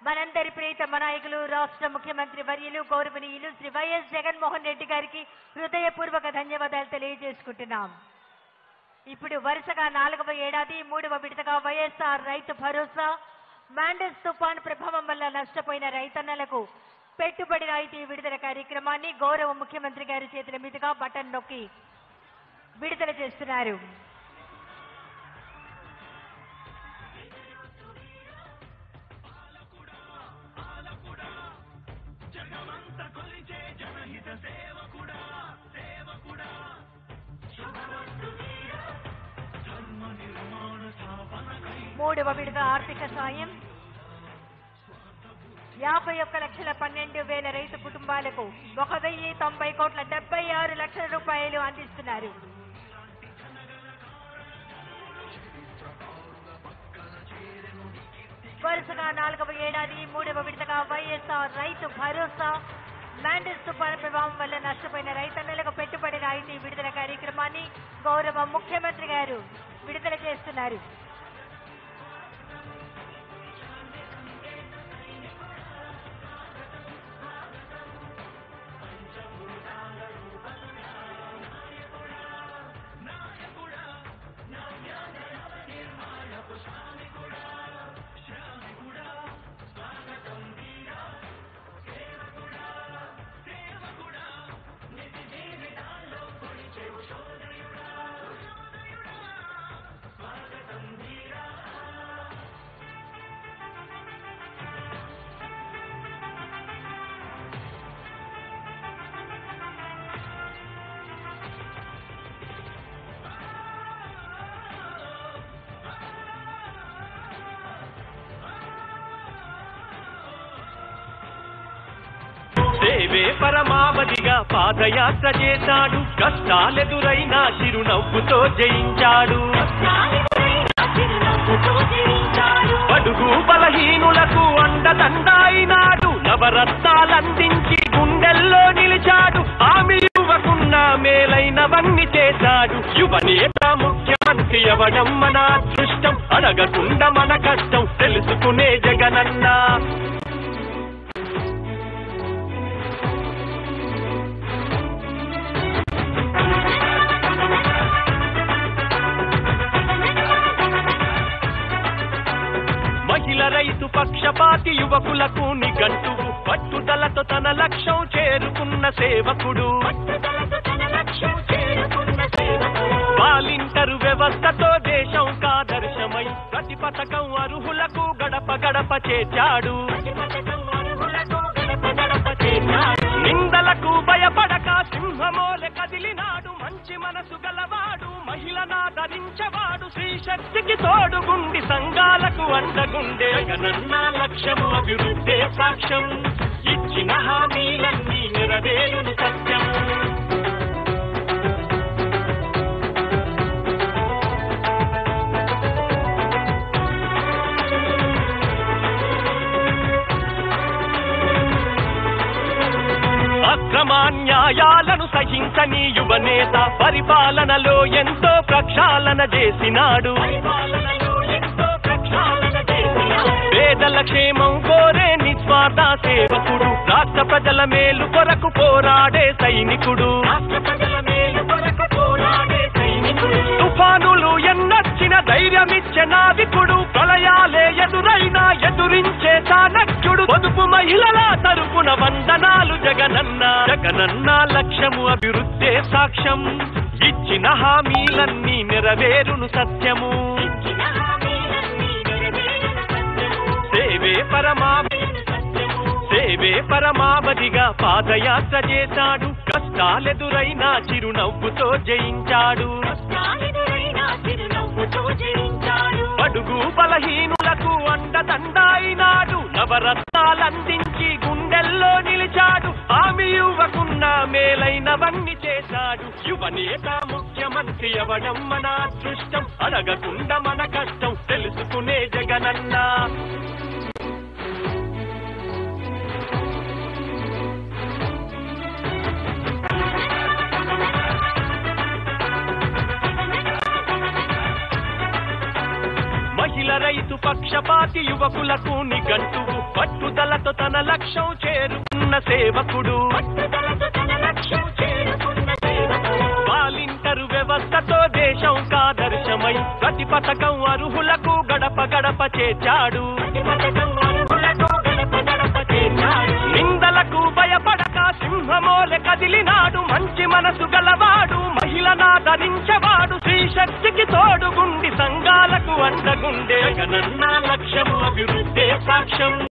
మనందరి ప్రియతమ నాయకులు రాష్ట్ర ముఖ్యమంత్రి వర్యులు గౌరవనీయులు శ్రీ వైఎస్ జగన్మోహన్ రెడ్డి గారికి హృదయపూర్వక ధన్యవాదాలు తెలియజేసుకుంటున్నాం ఇప్పుడు వరుసగా నాలుగవ ఏడాది మూడవ విడతగా వైఎస్ఆర్ రైతు భరోసా మాండస్ తుఫాన్ ప్రభావం వల్ల నష్టపోయిన రైతన్నలకు పెట్టుబడి రాయితీ విడుదల కార్యక్రమాన్ని గౌరవ ముఖ్యమంత్రి గారి చేతుల మీదుగా బటన్ నొక్కి విడుదల చేస్తున్నారు మూడవ విడత ఆర్థిక సాయం యాభై ఒక్క లక్షల పన్నెండు వేల రైతు కుటుంబాలకు ఒక వెయ్యి తొంభై కోట్ల డెబ్బై ఆరు లక్షల రూపాయలు అందిస్తున్నారు వరుసగా నాలుగవ ఏడాది మూడవ విడతగా వైఎస్ఆర్ రైతు భరోసా ల్యాండర్స్ తుఫాను ప్రభావం వల్ల నష్టపోయిన రైతన్నలకు పెట్టుబడి రాయితీ విడుదల కార్యక్రమాన్ని గౌరవ ముఖ్యమంత్రి గారు విడుదల చేస్తున్నారు సేవే పరమావధిగా పాదయాత్ర చేశాడు కష్టాలెదురైనా చిరునవ్వుతో జయించాడు బడుగు బలహీనులకు అండదండాయినాడు నవరత్నాలందించి గుండెల్లో నిలిచాడు ఆమె యువకున్న మేలైనవన్నీ చేశాడు యువనేత ముఖ్యమంత్రి అవడం మన అదృష్టం అడగకుండా మన కష్టం తెలుసుకునే జగనన్నా మహిళ రైతు పక్షపాతి యువకులకు నిఘంటువు పట్టుదలతో తన లక్ష్యం చేరుకున్న సేవకుడు వాలింటరు వ్యవస్థతో దేశం కాదర్శమై ప్రతి పథకం అర్హులకు గడప గడప చేర్చాడు నిందలకు భయపడక సింహమోలె కదిలినాడు మంచి మనసు గలవాడు మహిళనాదరించవాడు శ్రీ శక్తికి తోడుగుండి సంఘాలకు అండగుండే జగనన్న లక్ష్యము అభివృద్ధే సాక్ష్యం ఇచ్చిన హామీలన్నీ నెరవేరుని సత్యం అక్రమాన్యాయాలను సహించని యువనేత పరిపాలనలో ఎంతో ప్రక్షాళన చేసినాడు పేదల క్షేమం కోరే నిస్వార్థ సేవకుడు రాష్ట్ర ప్రజల మేలు కొరకు పోరాడే సైనికుడు తుఫానులు ఎన్నొచ్చిన ధైర్యమిచ్చే నావికుడు ప్రళయాలే ఎదురైనా ఎదురించే చాణక్యుడు పొదుపు మహిళల తరపున వందనాలు జగనన్న జగనన్న లక్ష్యము అభివృద్ధే సాక్ష్యం ఇచ్చిన హామీలన్నీ నెరవేరును సత్యము సేవే పరమా సేవే పరమావధిగా పాదయాత్ర చేశాడు కష్టాలెదురైనా చిరునవ్వుతో జయించాడు బడుగు బలహీనులకు అండదండాయినాడు నవరత్నాలందించి గుండెల్లో నిలిచాడు ఆమె యువకున్న మేలైనవన్నీ చేశాడు యువనేత ముఖ్యమంత్రి అవడం మన అదృష్టం అడగకుండా మన కష్టం తెలుసుకునే జగనన్నా మహిళ రైతు పక్షపాతి యువకులకు నిఘంటువు పట్టు పట్టుదలతో తన లక్ష్యం చేరుకున్న సేవకుడు వాలింటరు వ్యవస్థతో దేశం కాదర్శమై ప్రతి పథకం అర్హులకు గడప గడప చేర్చాడు నిందలకు భయపడక సింహమోలె కదిలినాడు మంచి మనసు గలవాడు మహిళనాదరించవాడు స్త్రీ శక్తికి తోడుగుండి సంఘాలకు అండగుండే జగనన్న లక్ష్యం అభివృద్ధే సాక్ష్యం